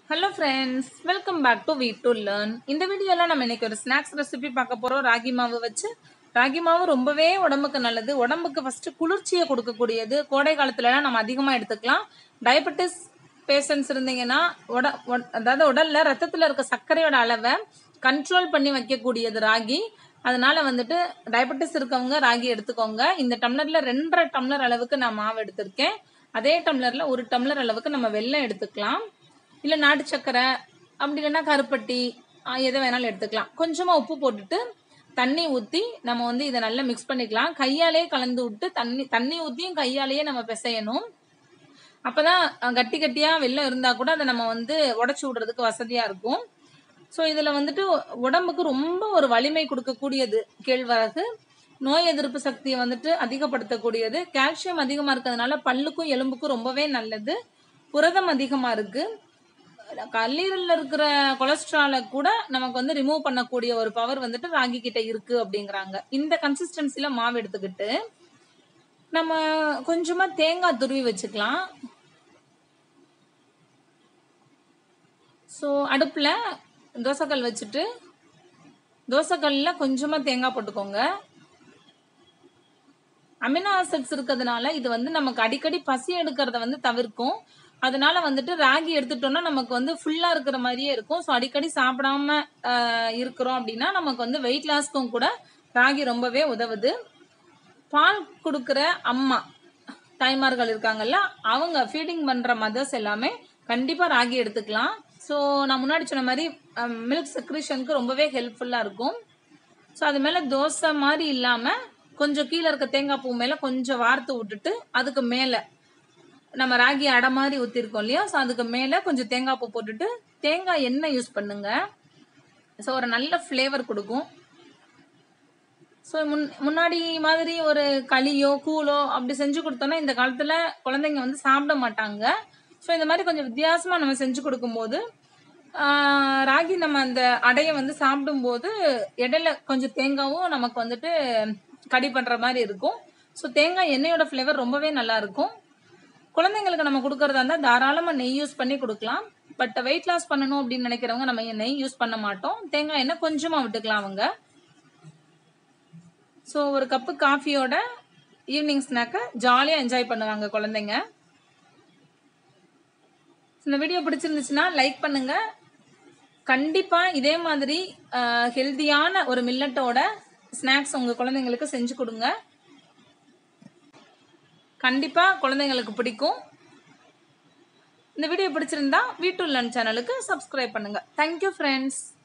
hello friends welcome back to வீட் to learn இந்த வீடியோவில் நம்ம இன்னைக்கு ஒரு ஸ்நாக்ஸ் ரெசிபி பார்க்க போகிறோம் ராகி மாவு வச்சு ராகி மாவு ரொம்பவே உடம்புக்கு நல்லது உடம்புக்கு ஃபர்ஸ்ட் குளிர்ச்சியை கொடுக்கக்கூடியது கோடை காலத்துலலாம் நம்ம அதிகமாக எடுத்துக்கலாம் டயபெட்டிஸ் பேஷண்ட்ஸ் இருந்தீங்கன்னா உட உட- அதாவது உடல்ல ரத்தத்தில் இருக்க சர்க்கரையோட அளவை கண்ட்ரோல் பண்ணி வைக்கக்கூடியது ராகி அதனால வந்துட்டு டயபெட்டிஸ் இருக்கவங்க ராகி எடுத்துக்கோங்க இந்த டம்ளர்ல ரெண்டரை டம்ளர் அளவுக்கு நான் மாவு எடுத்திருக்கேன் அதே டம்ளர்ல ஒரு டம்ளர் அளவுக்கு நம்ம வெல்லம் எடுத்துக்கலாம் இல்ல நாட்டு சக்கரை அப்படி இல்லைன்னா கருப்பட்டி ஆ, எதை வேணாலும் எடுத்துக்கலாம் கொஞ்சமா உப்பு போட்டுட்டு தண்ணி ஊத்தி நம்ம வந்து இதை நல்லா மிக்ஸ் பண்ணிக்கலாம் கையாலேயே கலந்து விட்டு தண்ணி தண்ணி ஊத்தியும் கையாலேயே நம்ம பிசையணும் அப்பதான் அஹ், கட்டி கட்டியா வெள்ளம் இருந்தா கூட அதை நம்ம வந்து உடைச்சு விடுறதுக்கு வசதியா இருக்கும் ஸோ இதுல வந்துட்டு உடம்புக்கு ரொம்ப ஒரு வலிமை கொடுக்கக்கூடியது கேழ்வரகு நோய் எதிர்ப்பு சக்தியை வந்துட்டு அதிகப்படுத்தக்கூடியது கால்சியம் அதிகமா இருக்கிறதுனால பல்லுக்கும் எலும்புக்கும் ரொம்பவே நல்லது புரதம் அதிகமா இருக்கு கல்லீரல்ல இருக்கிற கொலஸ்ட்ராலை கூட நமக்கு வந்து ரிமூவ் பண்ணக்கூடிய ஒரு பவர் வந்துட்டு ராகி கிட்ட இருக்கு அப்படிங்கிறாங்க இந்த கன்சிஸ்டன்சில மாவு எடுத்துக்கிட்டு நம்ம கொஞ்சமா தேங்காய் துருவி வச்சுக்கலாம் ஸோ அடுப்பில் தோசைக்கல் வச்சுட்டு தோசைக்கல்ல கொஞ்சமாக தேங்காய் போட்டுக்கோங்க அமினோ ஆசிட்ஸ் இருக்கிறதுனால இது வந்து நமக்கு அடிக்கடி பசி எடுக்கிறத வந்து தவிர்க்கும் அதனால வந்துட்டு ராகி எடுத்துட்டோம்னா நமக்கு வந்து ஃபுல்லா இருக்கிற மாதிரியே இருக்கும் ஸோ அடிக்கடி சாப்பிடாம ஆஹ், இருக்கிறோம் அப்படின்னா நமக்கு வந்து வெயிட் லாஸ்க்கும் கூட ராகி ரொம்பவே உதவுது பால் கொடுக்குற அம்மா தாய்மார்கள் இருக்காங்கல்ல அவங்க ஃபீடிங் பண்ற மதர்ஸ் எல்லாமே கண்டிப்பா ராகி எடுத்துக்கலாம் ஸோ நான் முன்னாடி சொன்ன மாதிரி மில்க் செக்ரேஷனுக்கு ரொம்பவே ஹெல்ப்ஃபுல்லா இருக்கும் ஸோ அது மேல தோசை மாதிரி இல்லாம கொஞ்சம் கீழே இருக்க தேங்காய் பூ மேல கொஞ்சம் வார்த்து விட்டுட்டு அதுக்கு மேல நம்ம ராகி அடை மாதிரி ஊத்திருக்கோம் இல்லையா ஸோ அதுக்கு மேல கொஞ்சம் தேங்காய் பூ போட்டுட்டு தேங்காய் எண்ணெய் யூஸ் பண்ணுங்க ஸோ ஒரு நல்ல ஃப்ளேவர் கொடுக்கும் ஸோ முன் முன்னாடி மாதிரி ஒரு களியோ கூழோ அப்படி செஞ்சு கொடுத்தோன்னா இந்த காலத்துல குழந்தைங்க வந்து சாப்பிட மாட்டாங்க ஸோ இந்த மாதிரி கொஞ்சம் வித்தியாசமா நம்ம செஞ்சு கொடுக்கும்போது ஆஹ், ராகி நம்ம அந்த அடையை வந்து சாப்பிடும்போது இடையில கொஞ்சம் தேங்காவும் நமக்கு வந்துட்டு கடி பண்ற மாதிரி இருக்கும் ஸோ தேங்காய் எண்ணெயோட ஃப்ளேவர் ரொம்பவே நல்லா இருக்கும் குழந்தைங்களுக்கு நம்ம கொடுக்கறதா இருந்தால் தாராளமா நெய் யூஸ் பண்ணி கொடுக்கலாம் பட் வெயிட் லாஸ் பண்ணணும் அப்படின்னு நினைக்கிறவங்க நம்ம நெய் யூஸ் பண்ண மாட்டோம் தேங்காய் எண்ணெய் கொஞ்சமா விட்டுக்கலாம் அவங்க ஸோ ஒரு கப்பு காஃபியோட ஈவினிங் ஸ்நாக்கை ஜாலியாக என்ஜாய் பண்ணுவாங்க குழந்தைங்க இந்த வீடியோ பிடிச்சிருந்துச்சுன்னா லைக் பண்ணுங்க கண்டிப்பா இதே மாதிரி ஹெல்தியான ஒரு மில்லட்டோட ஸ்நாக்ஸ் உங்க குழந்தைங்களுக்கு செஞ்சு கொடுங்க கண்டிப்பா குழந்தைங்களுக்கு பிடிக்கும் இந்த வீடியோ பிடிச்சிருந்தா வீட்டு லன் சேனலுக்கு சப்ஸ்கிரைப் பண்ணுங்க தேங்க்யூ ஃப்ரெண்ட்ஸ்